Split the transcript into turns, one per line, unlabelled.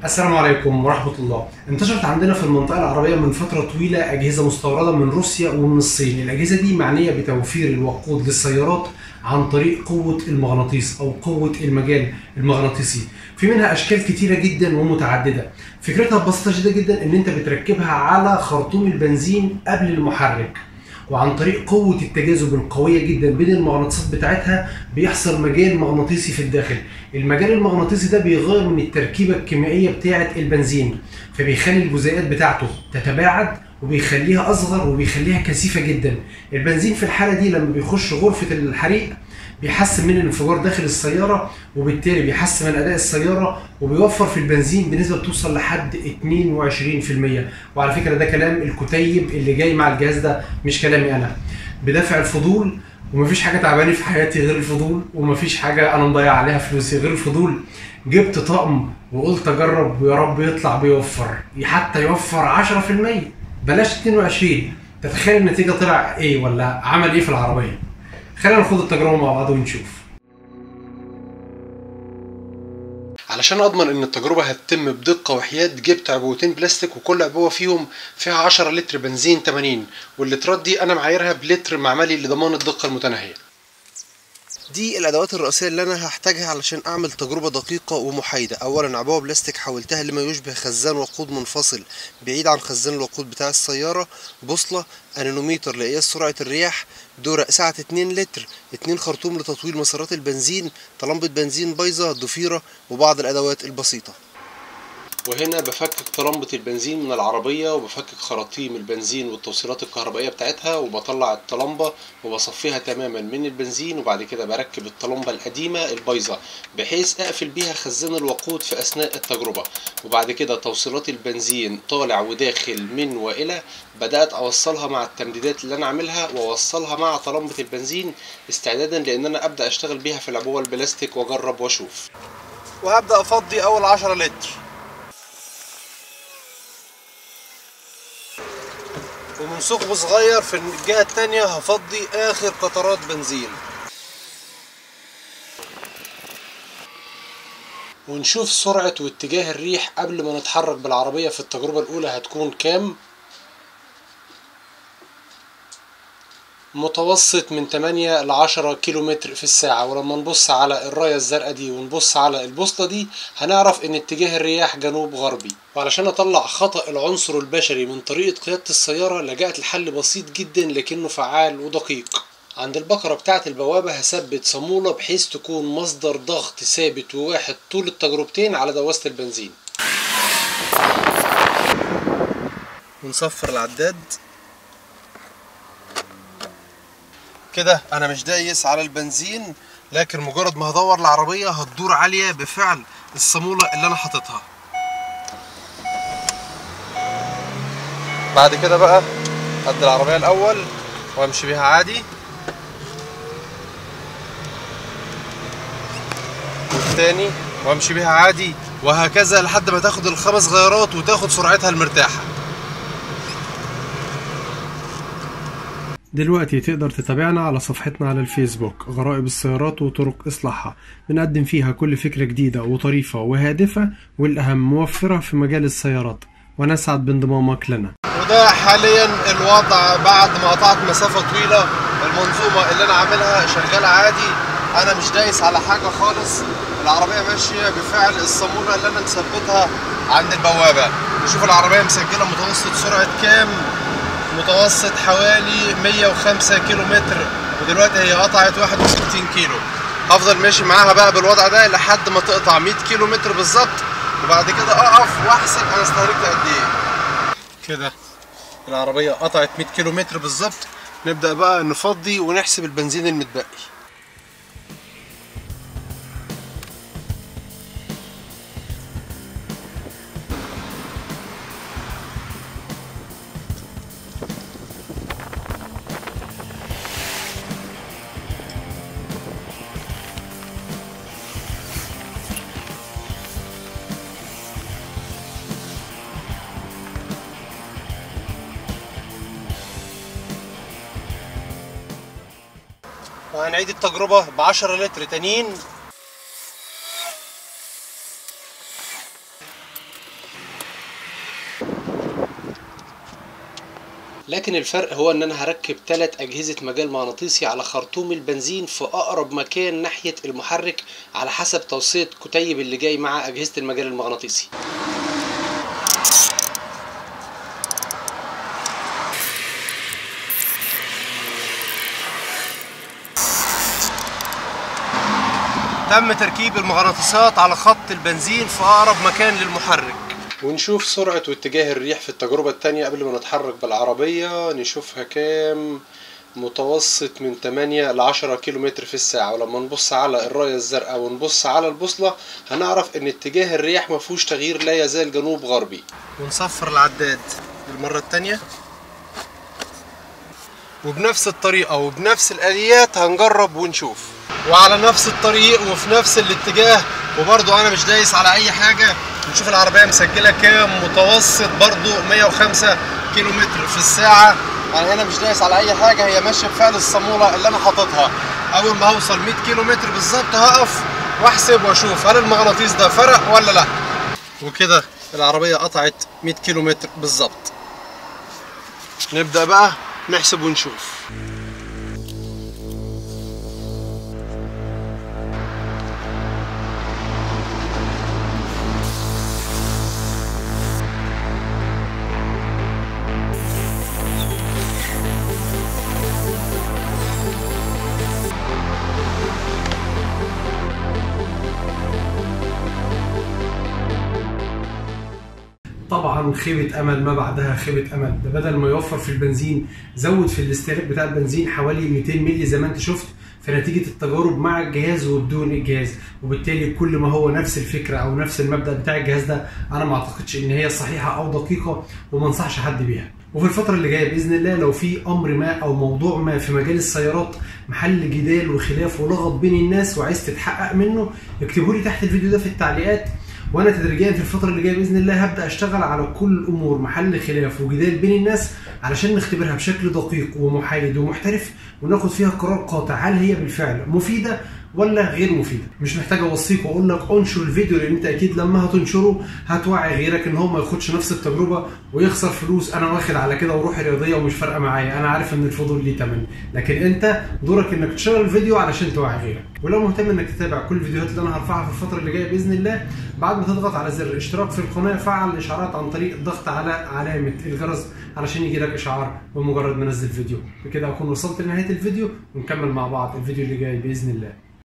السلام عليكم ورحمة الله انتشرت عندنا في المنطقة العربية من فترة طويلة أجهزة مستوردة من روسيا ومن الصين الأجهزة دي معنية بتوفير الوقود للسيارات عن طريق قوة المغناطيس أو قوة المجال المغناطيسي في منها أشكال كتيرة جدا ومتعددة فكرتها ببساطة شديدة جدا إن أنت بتركبها على خرطوم البنزين قبل المحرك وعن طريق قوة التجاذب القوية جدا بين المغناطيسات بتاعتها بيحصل مجال مغناطيسي في الداخل المجال المغناطيسي ده بيغير من التركيبة الكيميائية بتاعة البنزين فبيخلي الجزيئات بتاعته تتباعد وبيخليها أصغر وبيخليها كثيفة جدا البنزين في الحالة دي لما بيخش غرفة الحريق بيحسن من الانفجار داخل السيارة وبالتالي بيحسن من أداء السيارة وبيوفر في البنزين بنسبة بتوصل لحد 22% وعلى فكرة ده كلام الكتيب اللي جاي مع الجهاز ده مش كلامي أنا بدافع الفضول ومفيش حاجة تعباني في حياتي غير الفضول ومفيش حاجة أنا مضيع عليها فلوسي غير الفضول جبت طقم وقلت أجرب ويا رب يطلع بيوفر حتى يوفر 10% بلاش 22 تتخيل النتيجة طلع إيه ولا عمل إيه في العربية خلينا ناخد التجربة مع بعض ونشوف علشان اضمن ان التجربه هتتم بدقه وحياد جبت عبوتين بلاستيك وكل عبوه فيهم فيها 10 لتر بنزين 80 واللترات دي انا معايرها بلتر معملي لضمان الدقه المتناهيه دي الادوات الرئيسيه اللي انا هحتاجها علشان اعمل تجربه دقيقه ومحايده اولا عبوه بلاستيك حولتها لما يشبه خزان وقود منفصل بعيد عن خزان الوقود بتاع السياره بوصله انانوميتر لقياس سرعه الرياح دورق سعة 2 لتر اتنين خرطوم لتطويل مسارات البنزين طلمبة بنزين بايظة ضفيرة وبعض الأدوات البسيطة وهنا بفكك طلمبة البنزين من العربية وبفكك خراطيم البنزين والتوصيلات الكهربائية بتاعتها وبطلع الطلمبة وبصفيها تماما من البنزين وبعد كده بركب الطلمبة القديمة البايظة بحيث اقفل بيها خزان الوقود في اثناء التجربة وبعد كده توصيلات البنزين طالع وداخل من والى بدأت اوصلها مع التمديدات اللي انا عاملها واوصلها مع طلمبة البنزين استعدادا لان انا ابدأ اشتغل بيها في العبوة البلاستيك واجرب واشوف وهبدأ افضي اول 10 لتر ومن ثقب صغير في الجهة التانية هفضي آخر قطرات بنزين ونشوف سرعة واتجاه الريح قبل ما نتحرك بالعربية في التجربة الأولى هتكون كام متوسط من 8 ل 10 كيلو متر في الساعة ولما نبص على الراية الزرقاء دي ونبص على البوصلة دي هنعرف ان اتجاه الرياح جنوب غربي وعلشان اطلع خطأ العنصر البشري من طريقة قيادة السيارة لجأت لحل بسيط جدا لكنه فعال ودقيق عند البقرة بتاعة البوابة هثبت صامولة بحيث تكون مصدر ضغط ثابت وواحد طول التجربتين على دواسة البنزين ونصفر العداد كده انا مش دايس على البنزين لكن مجرد ما هدور العربية هتدور عالية بفعل الصامولة اللي انا حاططها بعد كده بقى هدي العربية الاول وامشي بيها عادي والتاني وامشي بيها عادي وهكذا لحد ما تاخد الخمس غيارات وتاخد سرعتها المرتاحه دلوقتي تقدر تتابعنا على صفحتنا على الفيسبوك غرائب السيارات وطرق إصلاحها بنقدم فيها كل فكرة جديدة وطريفة وهادفة والأهم موفرة في مجال السيارات ونسعد بانضمامك لنا وده حاليا الوضع بعد ما قطعت مسافة طويلة المنظومة اللي أنا عاملها شغالة عادي أنا مش دايس على حاجة خالص العربية ماشية بفعل الصامولة اللي أنا مثبتها عند البوابة نشوف العربية مسجلة متوسط سرعة كام متوسط حوالي 105 كيلو متر ودلوقتي هي قطعت 61 كيلو هفضل ماشي معاها بقى بالوضع ده لحد ما تقطع 100 كيلو متر بالظبط وبعد كده اقف واحسب انا استهلكت قد ايه كده العربيه قطعت 100 كيلو متر بالظبط نبدا بقى نفضي ونحسب البنزين المتبقي وهنعيد التجربة ب 10 لتر تانيين لكن الفرق هو ان انا هركب ثلاث اجهزه مجال مغناطيسي على خرطوم البنزين في اقرب مكان ناحيه المحرك على حسب توصيه كتيب اللي جاي مع اجهزه المجال المغناطيسي تم تركيب المغناطيسات على خط البنزين في اقرب مكان للمحرك ونشوف سرعة واتجاه الريح في التجربة التانية قبل ما نتحرك بالعربية نشوفها كام متوسط من 8 ل 10 كيلو متر في الساعة ولما نبص على الراية الزرقاء ونبص على البوصلة هنعرف ان اتجاه الرياح مفهوش تغيير لا يزال جنوب غربي ونصفر العداد للمرة التانية وبنفس الطريقة وبنفس الآليات هنجرب ونشوف وعلى نفس الطريق وفي نفس الاتجاه وبرضو انا مش دايس على اي حاجة نشوف العربية مسجلة كام متوسط برضو 105 كيلو متر في الساعة يعني هنا مش دايس على اي حاجة هي ماشية بفعل الصامولة اللي انا حاططها اول ما هوصل 100 كيلو متر بالظبط هقف واحسب واشوف هل المغناطيس ده فرق ولا لا وكده العربية قطعت 100 كيلو متر بالظبط نبدأ بقى نحسب ونشوف طبعا خيبة امل ما بعدها خيبة امل ده بدل ما يوفر في البنزين زود في الاستهلاك بتاع البنزين حوالي 200 مللي زي ما انت شفت فنتيجة التجارب مع الجهاز وبدون الجهاز وبالتالي كل ما هو نفس الفكرة او نفس المبدأ بتاع الجهاز ده انا ما اعتقدش ان هي صحيحة او دقيقة وما انصحش حد بيها وفي الفترة اللي جاية بإذن الله لو في أمر ما أو موضوع ما في مجال السيارات محل جدال وخلاف ولغط بين الناس وعايز تتحقق منه اكتبوا لي تحت الفيديو ده في التعليقات وانا تدريجيا في الفتره اللي جايه باذن الله هبدا اشتغل على كل الامور محل خلاف وجدال بين الناس علشان نختبرها بشكل دقيق ومحايد ومحترف وناخد فيها قرار قاطع هل هي بالفعل مفيده ولا غير مفيده مش محتاج اوصيك واقول لك انشر الفيديو لان انت اكيد لما هتنشره هتوعي غيرك ان هو ما ياخدش نفس التجربه ويخسر فلوس انا واخد على كده وروح رياضيه ومش فارقه معايا انا عارف ان الفضول ليه تمن لكن انت دورك انك تشغل الفيديو علشان توعي غيرك ولو مهتم انك تتابع كل الفيديوهات اللي انا هرفعها في الفتره اللي جايه باذن الله بعد ما تضغط على زر الاشتراك في القناه فعل الاشعارات عن طريق الضغط على علامه الجرس علشان يجي لك اشعار بمجرد ما انزل فيديو بكده اكون وصلت لنهايه الفيديو ونكمل مع بعض الفيديو اللي جاي باذن الله